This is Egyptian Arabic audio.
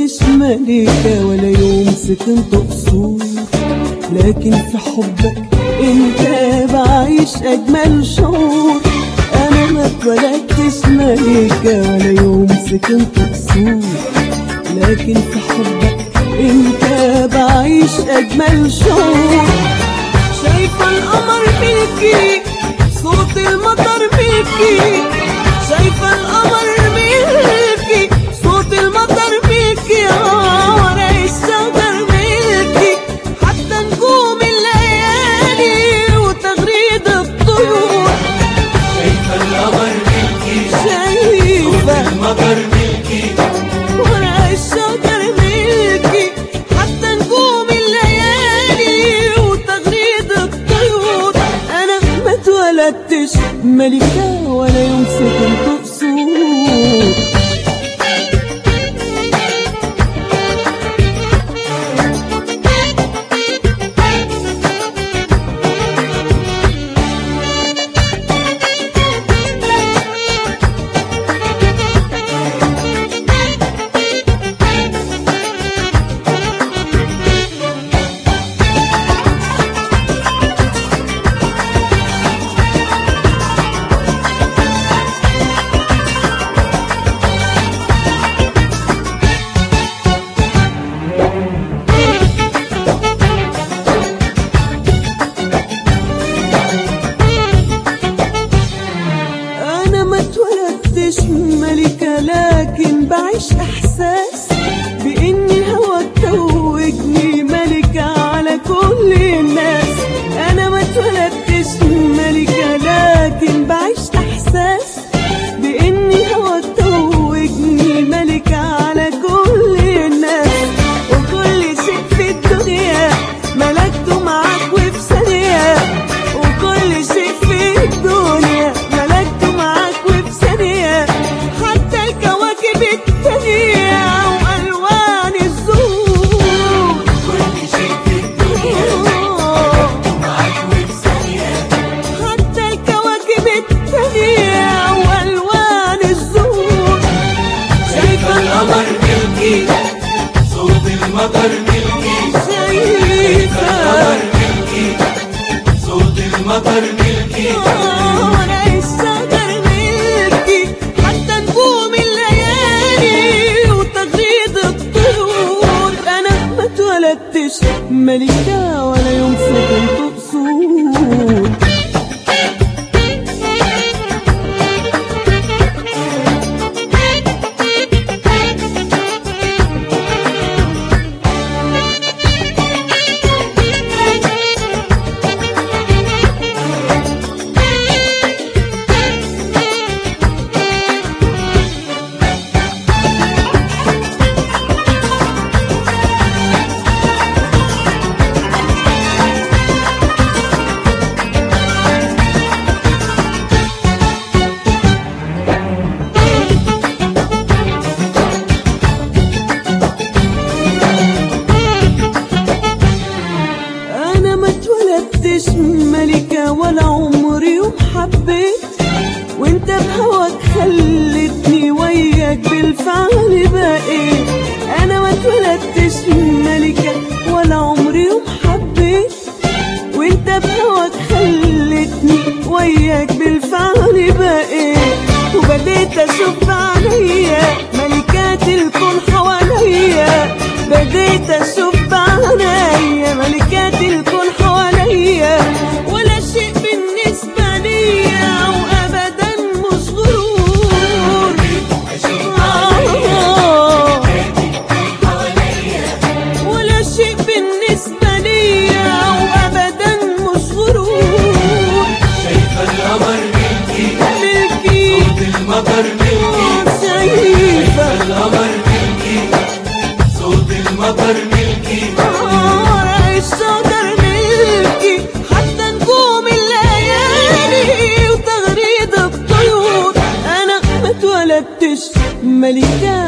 اتولدتش ملكة ولا يوم سكنت قصور لكن في حبك انت بعيش اجمل شعور انا ما اتولدتش ملكة ولا يوم سكنت قصور لكن في حبك انت بعيش اجمل شعور شايفة القمر ملكي صوت المطر ملكي شايفة القمر ملكي صوت المطر ملكي آه، ورق الشجر ملكي حتى نجوم الليالي وتغريد الطيور شايفة القمر ملكي شايفة المطر ملكي ورق الشجر ملكي حتى نجوم الليالي وتغريد الطيور انا ما اتولدتش ملكة ولا يوم سكنت قصور انا ما اتولدتش ملكة لكن بعيش احساس باني هواك توجني ملكة على كل الناس انا ما اتولدتش ملكة لكن بعيش احساس باني هواك توجني ملكة على كل الناس وكل شيء في الدنيا ملكته معاك وفي ثانية وكل شيء في الدنيا ملكته معاك وفي ثانية حتى الكواكب التانية وألوان الزهور كل شيء في الدنيا معاك وبثانية حتى الكواكب التانية وألوان الزهور شايفة القمر ملكي صوت المطر ملكي شايفة القمر ملكي صوت المطر ملكي ورق الشجر ملكي حتى نجوم الليالي وتغريد الطيور انا ما اتولدتش ملكة ولا يوم سكنت قصور انا ما اتولدتش ملكة ولا عمري يوم حبيت وانت بهواك خلتني وياك بالفعل بقيت انا ما اتولدتش ملكة ولا عمري يوم حبيت وانت بهواك خلتني وياك بالفعل بقيت وبديت اشوف بعينيا ملكات الكون حواليا بديت اشوف بعينيا ملكات الكون حواليا ولا شيء بالنسبة ليا وابدا مش غرور آه. ولا شيء بالنسبة ليا وابدا مش غرور شايفة القمر ملكي ملكي صوت المطر ملكي شايفة القمر ملكي صوت المطر ملكي ورق الشجر ملكي حتى نجوم الليالي وتغريد الطيور انا ما اتولدتش ملكة